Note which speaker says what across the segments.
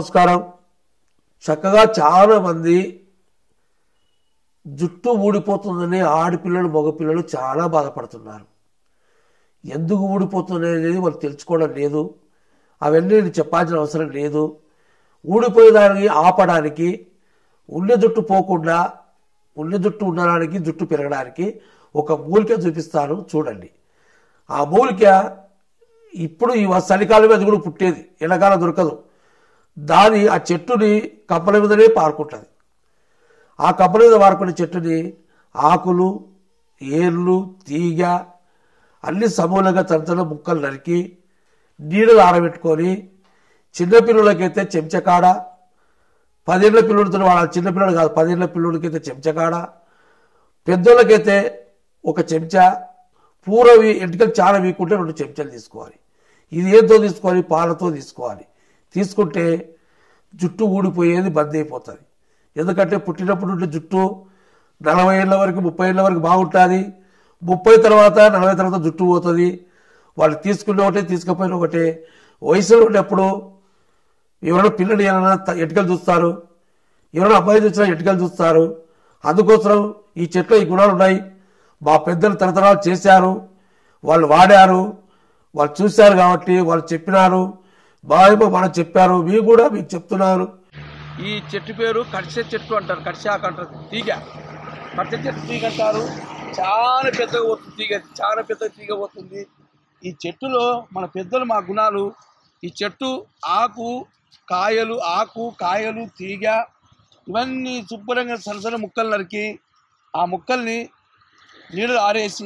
Speaker 1: నమస్కారం చక్కగా చాలా మంది జుట్టు ఊడిపోతుందని ఆడపిల్లలు మగపిల్లలు చాలా బాధపడుతున్నారు ఎందుకు ఊడిపోతుంది అనేది వాళ్ళు తెలుసుకోవడం లేదు అవన్నీ నేను చెప్పాల్సిన అవసరం లేదు ఊడిపోయేదానికి ఆపడానికి ఉల్లి జుట్టు పోకుండా ఉల్లి జుట్టు ఉండడానికి జుట్టు పెరగడానికి ఒక మూలిక చూపిస్తాను చూడండి ఆ మూలిక ఇప్పుడు ఈ చలికాలం మీద కూడా పుట్టేది ఎండాకాలం దొరకదు దాని ఆ చెట్టుని కప్పల మీదనే పారుకుంటుంది ఆ కప్పల మీద పారుకునే చెట్టుని ఆకులు ఏర్లు తీగ అన్ని సమూలంగా చిన్న ముక్కలు నరికి నీడలు ఆరబెట్టుకొని చిన్నపిల్లలకైతే చెంచకాడ పదేళ్ల పిల్లలతో వాడాలి చిన్నపిల్లలు కాదు పదేళ్ల పిల్లలకైతే చెంచకాడ పెద్దోళ్ళకైతే ఒక చెంచా పూరవి ఎంటికలు చాలా వీకుంటే రెండు చెంచాలు తీసుకోవాలి ఇది ఏంతో తీసుకోవాలి పాలతో తీసుకోవాలి తీసుకుంటే జుట్టు ఊడిపోయేది బంద్ అయిపోతుంది ఎందుకంటే పుట్టినప్పుడు నుండి జుట్టు నలభై ఏళ్ళ వరకు ముప్పై ఏళ్ళ వరకు బాగుంటుంది ముప్పై తర్వాత నలభై తర్వాత జుట్టు పోతుంది వాళ్ళు తీసుకున్న ఒకటే తీసుకుపోయిన ఒకటే వయసులో ఉన్నప్పుడు ఎవరైనా పిల్లని ఏమైనా ఎటుకలు చూస్తారు ఎవరైనా అబ్బాయి చూసినా ఎటుకలు చూస్తారు అందుకోసం ఈ చెట్లో ఈ గుణాలు ఉన్నాయి మా పెద్దలు తరతరాలు చేశారు వాళ్ళు వాడారు వాళ్ళు చూశారు కాబట్టి వాళ్ళు చెప్పినారు బాగా మనం చెప్పారు మీరు కూడా మీకు చెప్తున్నారు
Speaker 2: ఈ చెట్టు పేరు కడిసె చెట్టు అంటారు కడిసాకు అంటారు తీగ కడిసె చెట్టు తీగ అంటారు చాలా పెద్దగా పోతుంది తీగ చాలా పెద్ద తీగ పోతుంది ఈ చెట్టులో మన పెద్దలు మా గుణాలు ఈ చెట్టు ఆకు కాయలు ఆకు కాయలు తీగ ఇవన్నీ శుభ్రంగా సలసల ముక్కలు నరికి ఆ ముక్కల్ని నీళ్ళు ఆరేసి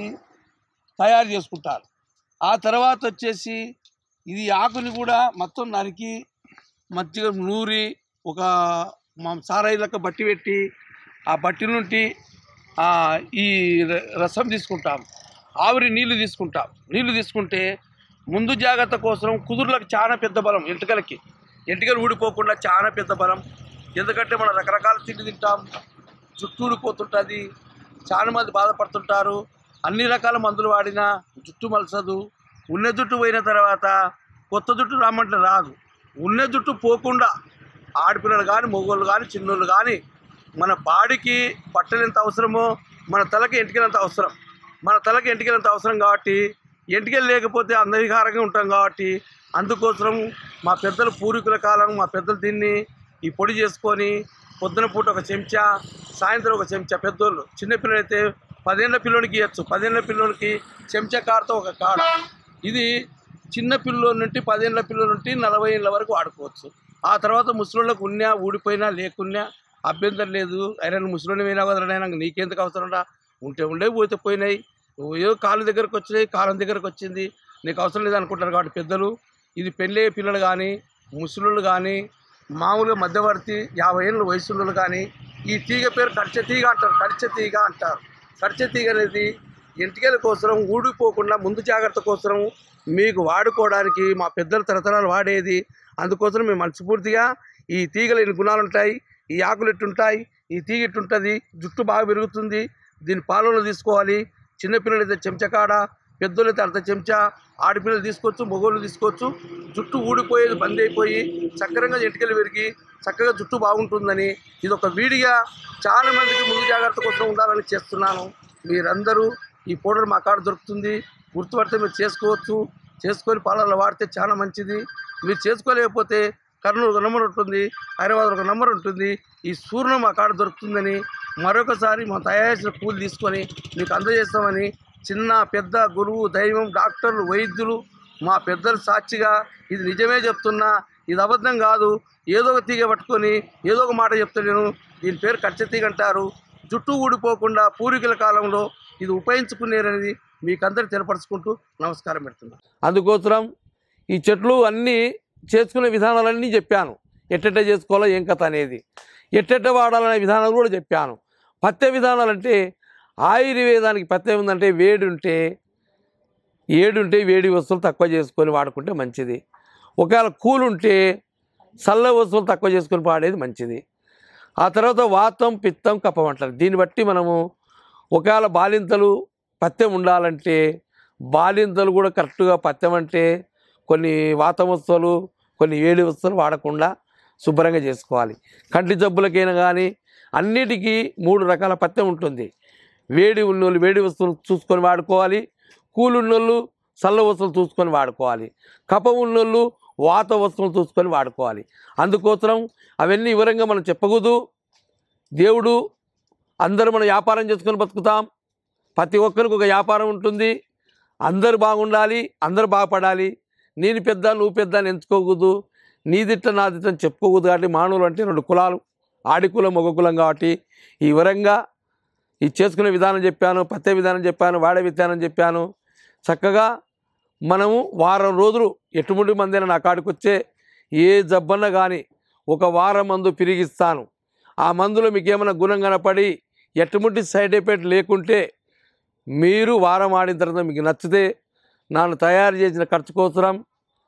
Speaker 2: తయారు చేసుకుంటారు ఆ తర్వాత వచ్చేసి ఇది ఆకుని కూడా మొత్తం నరికి మంచిగా నూరి ఒక మా సారాయిలకు బట్టి పెట్టి ఆ బట్టి నుండి ఆ, ఈ ర- రసం తీసుకుంటాం ఆవిరి నీళ్లు తీసుకుంటాం నీళ్లు తీసుకుంటే ముందు జాగ్రత్త కోసం కుదురులకు చాలా పెద్ద బలం ఎంటుకలకి ఎంటుకలు ఊడిపోకుండా చాలా పెద్ద బలం ఎందుకంటే మనం రకరకాల తిండి తింటాం జుట్టు ఊడిపోతుంటుంది చాలా మంది బాధపడుతుంటారు అన్ని రకాల మందులు వాడినా జుట్టు మలసదు ఉన్న జుట్టు పోయిన తర్వాత కొత్త జుట్టు రామంటే రాదు ఉన్న జుట్టు పోకుండా ఆడపిల్లలు కానీ మగవాళ్ళు కానీ చిన్నోళ్ళు కానీ మన బాడీకి పట్టలేంత అవసరమో మన తలకి ఎంటికలంత అవసరం మన తలకి ఎంటికలంత అవసరం కాబట్టి ఎంటికలు లేకపోతే అందవిహారంగా ఉంటాం కాబట్టి అందుకోసం మా పెద్దల పూర్వీకుల కాలం మా పెద్దలు దీన్ని ఈ పొడి చేసుకొని పొద్దున పూట ఒక చెంచా సాయంత్రం ఒక చెంచా పెద్దోళ్ళు చిన్నపిల్లలు అయితే పదేళ్ళ పిల్లోనికి ఇవ్వచ్చు పదేళ్ళ పిల్లోనికి చెంచా కారుతో ఒక కాడ ఇది చిన్న పిల్లోడి నుండి పదేళ్ళ పిల్లల నుండి నలభై ఏళ్ళ వరకు వాడుకోవచ్చు ఆ తర్వాత ముసలోళ్ళకు ఉన్నా ఊడిపోయినా లేకున్నా అభ్యంతరం లేదు అయినా నువ్వు ముసలోని పోయినా వదలనైనా నీకెందుకు అవసరం రా ఉంటే ఉండే పోతే పోయినాయి నువ్వు ఏదో కాలు దగ్గరకు వచ్చినాయి కాలం దగ్గరకు వచ్చింది నీకు అవసరం లేదు అనుకుంటారు కాబట్టి పెద్దలు ఇది పెళ్ళే పిల్లలు కానీ ముసలోళ్ళు కానీ మామూలుగా మధ్యవర్తి యాభై ఏళ్ళ వయసులో కానీ ఈ తీగ పేరు కడిచె తీగ అంటారు కడిచె తీగ అంటారు కడిచె తీగ అనేది ఎంటికల కోసం ఊడిపోకుండా ముందు జాగ్రత్త కోసం మీకు వాడుకోవడానికి మా పెద్దల తరతరాలు వాడేది అందుకోసం మేము మనస్ఫూర్తిగా ఈ తీగలు ఎన్ని గుణాలు ఉంటాయి ఈ ఆకులు ఎట్టుంటాయి ఈ తీగ ఎట్టుంటుంది జుట్టు బాగా పెరుగుతుంది దీని పాలలో తీసుకోవాలి చిన్నపిల్లలు అయితే చెంచకాడ పెద్దోళ్ళు అయితే అర్ధ చెంచా ఆడపిల్లలు తీసుకోవచ్చు మగోళ్ళు తీసుకోవచ్చు జుట్టు ఊడిపోయేది బంద్ అయిపోయి చక్కరంగా ఎంటికలు పెరిగి చక్కగా జుట్టు బాగుంటుందని ఇది ఒక వీడిగా చాలా మందికి ముందు జాగ్రత్త కోసం ఉండాలని చేస్తున్నాను మీరందరూ ఈ పౌడర్ మా కాడ దొరుకుతుంది గుర్తుపడితే మీరు చేసుకోవచ్చు చేసుకొని పాలల్లో వాడితే చాలా మంచిది మీరు చేసుకోలేకపోతే కర్నూలు ఒక నెంబర్ ఉంటుంది హైదరాబాద్ ఒక నెంబర్ ఉంటుంది ఈ సూర్ణం మా కాడ దొరుకుతుందని మరొకసారి మా తయారు చేసిన పూలు తీసుకొని మీకు అందజేస్తామని చిన్న పెద్ద గురువు దైవం డాక్టర్లు వైద్యులు మా పెద్దలు సాక్షిగా ఇది నిజమే చెప్తున్నా ఇది అబద్ధం కాదు ఏదో ఒక తీగ పట్టుకొని ఏదో ఒక మాట చెప్తున్నాను దీని పేరు కచ్చ తీగ అంటారు జుట్టు ఊడిపోకుండా పూర్వీకుల కాలంలో ఇది ఉపయోగించుకునేరనేది మీకు అందరికి తెలపరుచుకుంటూ నమస్కారం పెడుతున్నాను అందుకోసం ఈ చెట్లు అన్నీ చేసుకునే విధానాలన్నీ చెప్పాను ఎట్టెట్ట చేసుకోవాలో ఏం కథ అనేది ఎట్టెట్ట వాడాలనే విధానాలు కూడా చెప్పాను పత్య విధానాలు అంటే ఆయుర్వేదానికి పత్యం ఉందంటే వేడి ఉంటే ఏడుంటే వేడి వస్తువులు తక్కువ చేసుకొని వాడుకుంటే మంచిది ఒకవేళ కూల్ ఉంటే చల్ల వస్తువులు తక్కువ చేసుకొని వాడేది మంచిది ఆ తర్వాత వాతం పిత్తం కఫం అంటారు దీన్ని బట్టి మనము ఒకవేళ బాలింతలు పత్యం ఉండాలంటే బాలింతలు కూడా కరెక్ట్గా పత్యం అంటే కొన్ని వాత వస్తువులు కొన్ని వేడి వస్తువులు వాడకుండా
Speaker 1: శుభ్రంగా చేసుకోవాలి కంటి జబ్బులకైనా కానీ అన్నిటికీ మూడు రకాల పత్యం ఉంటుంది వేడి ఉన్నోళ్ళు వేడి వస్తువులు చూసుకొని వాడుకోవాలి కూల్ ఉన్నోళ్ళు చల్ల వస్తువులు చూసుకొని వాడుకోవాలి కఫం ఉన్నోళ్ళు వాత వస్తువులు చూసుకొని వాడుకోవాలి అందుకోసం అవన్నీ వివరంగా మనం చెప్పకూడదు దేవుడు అందరూ మనం వ్యాపారం చేసుకొని బతుకుతాం ప్రతి ఒక్కరికి ఒక వ్యాపారం ఉంటుంది అందరూ బాగుండాలి అందరూ బాగుపడాలి నేను పెద్ద నువ్వు పెద్ద అని ఎంచుకోకూడదు నీదిట్ట నాదిట్ట అని చెప్పుకోకూడదు కాబట్టి మానవులు అంటే రెండు కులాలు ఆడి కులం మగ కులం కాబట్టి ఈ వివరంగా ఈ చేసుకునే విధానం చెప్పాను పత్తే విధానం చెప్పాను వాడే విధానం చెప్పాను చక్కగా మనము వారం రోజులు ఎటువంటి మందైనా నా కాడికి వచ్చే ఏ జబ్బన్న కానీ ఒక వారం మందు పిరిగిస్తాను ఆ మందులో మీకు ఏమైనా గుణం కనపడి ఎటువంటి సైడ్ ఎఫెక్ట్ లేకుంటే మీరు వారం ఆడిన తర్వాత మీకు నచ్చితే నన్ను తయారు చేసిన ఖర్చు కోసరం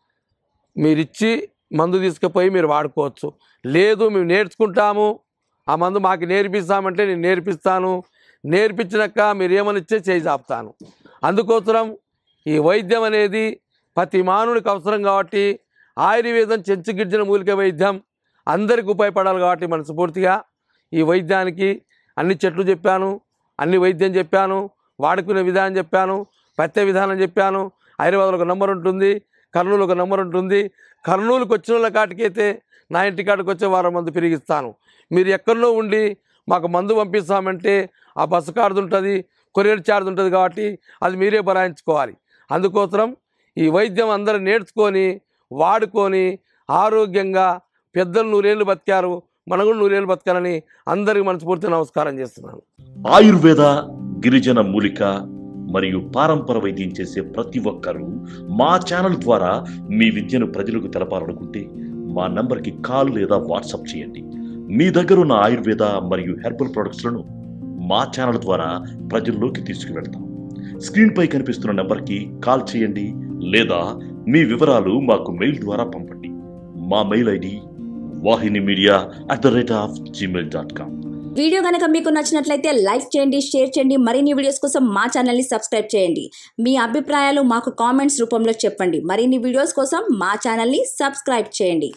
Speaker 1: మీరు ఇచ్చి మందు తీసుకుపోయి మీరు వాడుకోవచ్చు లేదు మేము నేర్చుకుంటాము ఆ మందు మాకు నేర్పిస్తామంటే నేను నేర్పిస్తాను నేర్పించినాక మీరు ఏమని ఇచ్చే చేయి చాపుతాను అందుకోసం ఈ వైద్యం అనేది ప్రతి మానవుడికి అవసరం కాబట్టి ఆయుర్వేదం చెంచుగిడ్చిన మూలిక వైద్యం అందరికి ఉపయోగపడాలి కాబట్టి మనస్ఫూర్తిగా ఈ వైద్యానికి అన్ని చెట్లు చెప్పాను అన్ని వైద్యం చెప్పాను వాడుకునే విధానం చెప్పాను పత్య విధానం చెప్పాను హైదరాబాద్లో ఒక నంబర్ ఉంటుంది కర్నూలు ఒక నంబర్ ఉంటుంది కర్నూలుకి వచ్చిన వాళ్ళ కాటికైతే నా ఇంటి కాడికి వచ్చే వారం మందు పెరిగిస్తాను మీరు ఎక్కడో ఉండి మాకు మందు పంపిస్తామంటే ఆ బస్సు కార్డు ఉంటుంది కొరియర్ ఛార్జ్ ఉంటుంది కాబట్టి అది మీరే భరాయించుకోవాలి అందుకోసం ఈ వైద్యం అందరూ నేర్చుకొని వాడుకొని ఆరోగ్యంగా పెద్దలు నూరేళ్ళు బతికారు మనం కూడా నూరేళ్ళు బతకాలని అందరికీ మనస్ఫూర్తి నమస్కారం చేస్తున్నాను
Speaker 3: ఆయుర్వేద గిరిజన మూలిక మరియు పారంపర వైద్యం చేసే ప్రతి ఒక్కరూ మా ఛానల్ ద్వారా మీ విద్యను ప్రజలకు తెలపాలనుకుంటే మా నంబర్కి కాల్ లేదా వాట్సాప్ చేయండి మీ దగ్గర ఉన్న ఆయుర్వేద మరియు హెర్బల్ ప్రొడక్ట్స్లను మా ఛానల్ ద్వారా ప్రజల్లోకి తీసుకువెళ్తాం స్క్రీన్పై కనిపిస్తున్న నెంబర్కి కాల్ చేయండి లేదా మీ వివరాలు మాకు మెయిల్ ద్వారా పంపండి మా mail ID Vahini media at the rate of Gmail dot com
Speaker 4: video కనుక మీకు నచ్చినట్లయితే లైక్ చేయండి షేర్ చేయండి మరిన్ని వీడియోస్ కోసం మా ఛానల్ని సబ్స్క్రైబ్ చేయండి మీ అభిప్రాయాలు మాకు కామెంట్స్ రూపంలో చెప్పండి మరిన్ని వీడియోస్ కోసం మా ఛానల్ని సబ్స్క్రైబ్ చేయండి